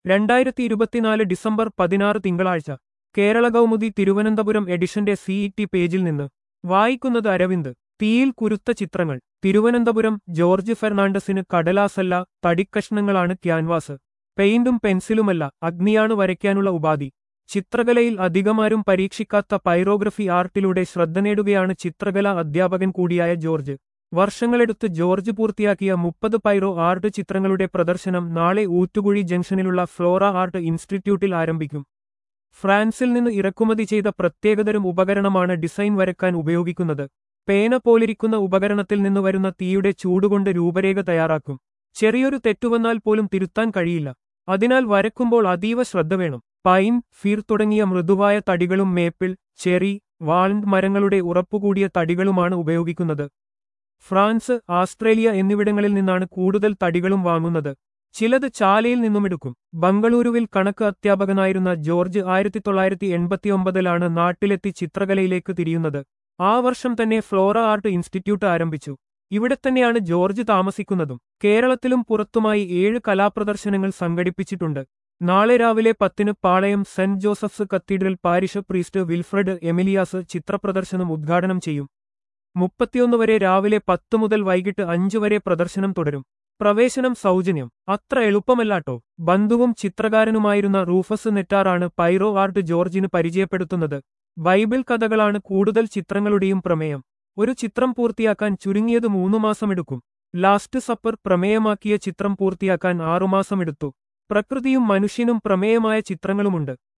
രണ്ടായിരത്തി ഇരുപത്തിനാല് ഡിസംബർ പതിനാറ് തിങ്കളാഴ്ച കേരള കൗമുദി തിരുവനന്തപുരം എഡിഷന്റെ സിഇടി പേജിൽ നിന്ന് വായിക്കുന്നത് അരവിന്ദ് തീയിൽ കുരുത്ത ചിത്രങ്ങൾ തിരുവനന്തപുരം ജോർജ് ഫെർണാണ്ടസിന് കടലാസല്ല തടിക്കഷ്ണങ്ങളാണ് ക്യാൻവാസ് പെയിന്റും പെൻസിലുമല്ല അഗ്നിയാണ് വരയ്ക്കാനുള്ള ഉപാധി ചിത്രകലയിൽ അധികമാരും പരീക്ഷിക്കാത്ത പൈറോഗ്രഫി ആർട്ടിലൂടെ ശ്രദ്ധ നേടുകയാണ് ചിത്രകലാ അധ്യാപകൻ കൂടിയായ ജോർജ് വർഷങ്ങളെടുത്ത് ജോർജ് പൂർത്തിയാക്കിയ മുപ്പത് പൈറോ ആർട്ട് ചിത്രങ്ങളുടെ പ്രദർശനം നാളെ ഊറ്റുകുഴി ജംഗ്ഷനിലുള്ള ഫ്ലോറ ആർട്ട് ഇൻസ്റ്റിറ്റ്യൂട്ടിൽ ആരംഭിക്കും ഫ്രാൻസിൽ നിന്ന് ഇറക്കുമതി ചെയ്ത പ്രത്യേകതരം ഉപകരണമാണ് ഡിസൈൻ വരക്കാൻ ഉപയോഗിക്കുന്നത് പേന പോലിരിക്കുന്ന ഉപകരണത്തിൽ നിന്ന് വരുന്ന തീയുടെ ചൂടുകൊണ്ട് രൂപരേഖ തയ്യാറാക്കും ചെറിയൊരു തെറ്റുവന്നാൽ പോലും തിരുത്താൻ കഴിയില്ല അതിനാൽ വരക്കുമ്പോൾ അതീവ ശ്രദ്ധ വേണം പൈൻ ഫീർ തുടങ്ങിയ മൃദുവായ തടികളും മേപ്പിൾ ചെറി വാൾണ്ട് മരങ്ങളുടെ ഉറപ്പുകൂടിയ തടികളുമാണ് ഉപയോഗിക്കുന്നത് ഫ്രാൻസ് ആസ്ട്രേലിയ എന്നിവിടങ്ങളിൽ നിന്നാണ് കൂടുതൽ തടികളും വാങ്ങുന്നത് ചിലത് ചാലയിൽ നിന്നുമെടുക്കും ബംഗളൂരുവിൽ കണക്ക് അധ്യാപകനായിരുന്ന ജോർജ് ആയിരത്തി തൊള്ളായിരത്തി എൺപത്തിയൊമ്പതിലാണ് നാട്ടിലെത്തി ചിത്രകലയിലേക്ക് തിരിയുന്നത് ആ വർഷം തന്നെ ഫ്ലോറ ആർട്ട് ഇൻസ്റ്റിറ്റ്യൂട്ട് ആരംഭിച്ചു ഇവിടെ തന്നെയാണ് ജോർജ് താമസിക്കുന്നതും കേരളത്തിലും പുറത്തുമായി ഏഴ് കലാപ്രദർശനങ്ങൾ സംഘടിപ്പിച്ചിട്ടുണ്ട് നാളെ രാവിലെ പത്തിന് Palayam Saint Joseph's cathedral parish priest Wilfred Emilias ചിത്രപ്രദർശനം ഉദ്ഘാടനം ചെയ്യും മുപ്പത്തിയൊന്ന് വരെ രാവിലെ പത്ത് മുതൽ വൈകിട്ട് അഞ്ചു വരെ പ്രദർശനം തുടരും പ്രവേശനം സൗജന്യം അത്ര എളുപ്പമല്ലാട്ടോ ബന്ധുവും ചിത്രകാരനുമായിരുന്ന റൂഫസ് നെറ്റാറാണ് പൈറോ ആർട്ട് ജോർജിന് പരിചയപ്പെടുത്തുന്നത് ബൈബിൾ കഥകളാണ് കൂടുതൽ ചിത്രങ്ങളുടെയും പ്രമേയം ഒരു ചിത്രം പൂർത്തിയാക്കാൻ ചുരുങ്ങിയത് മൂന്നു മാസമെടുക്കും ലാസ്റ്റ് സപ്പർ പ്രമേയമാക്കിയ ചിത്രം പൂർത്തിയാക്കാൻ ആറുമാസമെടുത്തു പ്രകൃതിയും മനുഷ്യനും പ്രമേയമായ ചിത്രങ്ങളുമുണ്ട്